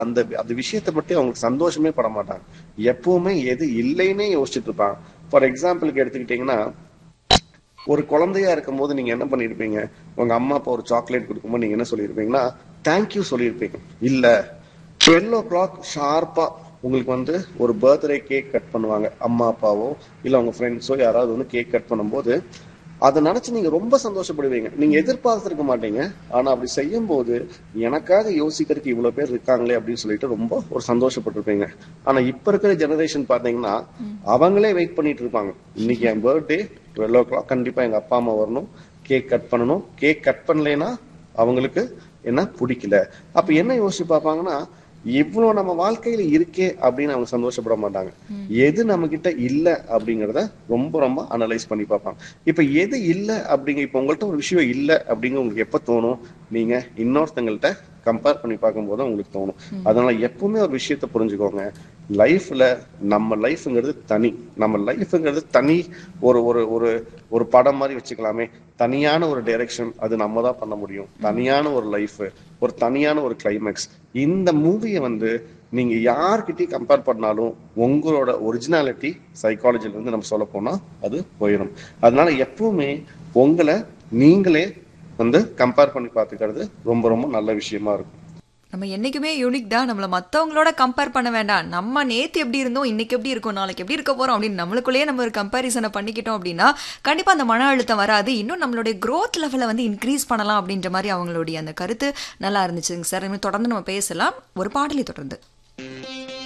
அந்த அந்த விஷயத்தை பத்தி அவங்களுக்கு சந்தோஷமே பட மாட்டாங்க எப்பவுமே எது இல்லைன்னே யோசிச்சுட்டு இருப்பாங்க ஃபார் எக்ஸாம்பிளுக்கு எடுத்துக்கிட்டீங்கன்னா ஒரு குழந்தையா இருக்கும் போது நீங்க என்ன பண்ணிருப்பீங்க உங்க அம்மா அப்பா ஒரு சாக்லேட் கொடுக்கும்போது நீங்க என்ன சொல்லியிருப்பீங்கன்னா தேங்க்யூ சொல்லியிருப்பீங்க இல்ல டுவெல் ஓ கிளாக் ஷார்ப்பா உங்களுக்கு வந்து ஒரு பர்த்டே கேக் கட் பண்ணுவாங்க அம்மா அப்பாவோ இல்ல உங்க ஃப்ரெண்ட்ஸோ யாராவது வந்து கேக் கட் பண்ணும்போது அதை நினைச்சு நீங்க ரொம்ப சந்தோஷப்படுவீங்க நீங்க எதிர்பார்த்திருக்க மாட்டீங்க ஆனா அப்படி செய்யும் போது எனக்காக யோசிக்கிறதுக்கு இவ்வளவு பேர் இருக்காங்களே அப்படின்னு சொல்லிட்டு ரொம்ப ஒரு சந்தோஷப்பட்டிருப்பீங்க ஆனா இப்ப இருக்கிற ஜெனரேஷன் பாத்தீங்கன்னா அவங்களே வெயிட் பண்ணிட்டு இருப்பாங்க இன்னைக்கு என் பர்த்டே டுவெல் ஓ கிளாக் கண்டிப்பா எங்க அப்பா அம்மா வரணும் கேக் கட் பண்ணணும் கேக் கட் பண்ணலைன்னா அவங்களுக்கு என்ன பிடிக்கல அப்ப என்ன யோசிச்சு பார்ப்பாங்கன்னா இவ்வளவு நம்ம வாழ்க்கையில இருக்கே அப்படின்னு அவங்க சந்தோஷப்பட மாட்டாங்க எது நம்ம கிட்ட இல்ல அப்படிங்கறத ரொம்ப ரொம்ப அனலைஸ் பண்ணி பார்ப்பாங்க இப்ப எது இல்ல அப்படிங்க இப்ப உங்கள்ட்ட ஒரு விஷயம் இல்ல அப்படிங்க உங்களுக்கு எப்ப தோணும் நீங்க இன்னொருத்தங்கள்ட்ட கம்பேர் பண்ணி பார்க்கும்போது உங்களுக்கு தோணும் அதனால எப்பவுமே ஒரு விஷயத்த புரிஞ்சுக்கோங்க லைஃப்ல நம்ம லைஃப்ங்கிறது தனி நம்ம லைஃப்ங்கிறது தனி ஒரு ஒரு ஒரு ஒரு படம் மாதிரி வச்சுக்கலாமே தனியான ஒரு டைரக்ஷன் அது நம்ம தான் பண்ண முடியும் தனியான ஒரு லைஃப் ஒரு தனியான ஒரு கிளைமேக்ஸ் இந்த மூவியை வந்து நீங்க யார்கிட்டயும் கம்பேர் பண்ணாலும் உங்களோட ஒரிஜினாலிட்டி சைக்காலஜில இருந்து நம்ம சொல்ல போனா அது போயிடும் அதனால எப்பவுமே உங்களை நீங்களே வந்து கம்பேர் பண்ணி பார்த்துக்கிறது ரொம்ப ரொம்ப நல்ல விஷயமா இருக்கும் நம்ம என்னைக்குமே யூனிக் தான் நம்மள மத்தவங்களோட கம்பேர் பண்ண வேண்டாம் நம்ம நேத்து எப்படி இருந்தோம் இன்னைக்கு எப்படி இருக்கோம் நாளைக்கு எப்படி இருக்க போறோம் அப்படின்னு நம்மளுக்குள்ளேயே நம்ம ஒரு கம்பேரிசனை பண்ணிக்கிட்டோம் அப்படின்னா கண்டிப்பா அந்த மன அழுத்தம் வராது இன்னும் நம்மளுடைய growth லெவலை வந்து இன்க்ரீஸ் பண்ணலாம் அப்படின்ற மாதிரி அவங்களுடைய அந்த கருத்து நல்லா இருந்துச்சுங்க சார் இன்னும் தொடர்ந்து நம்ம பேசலாம் ஒரு பாடலை தொடர்ந்து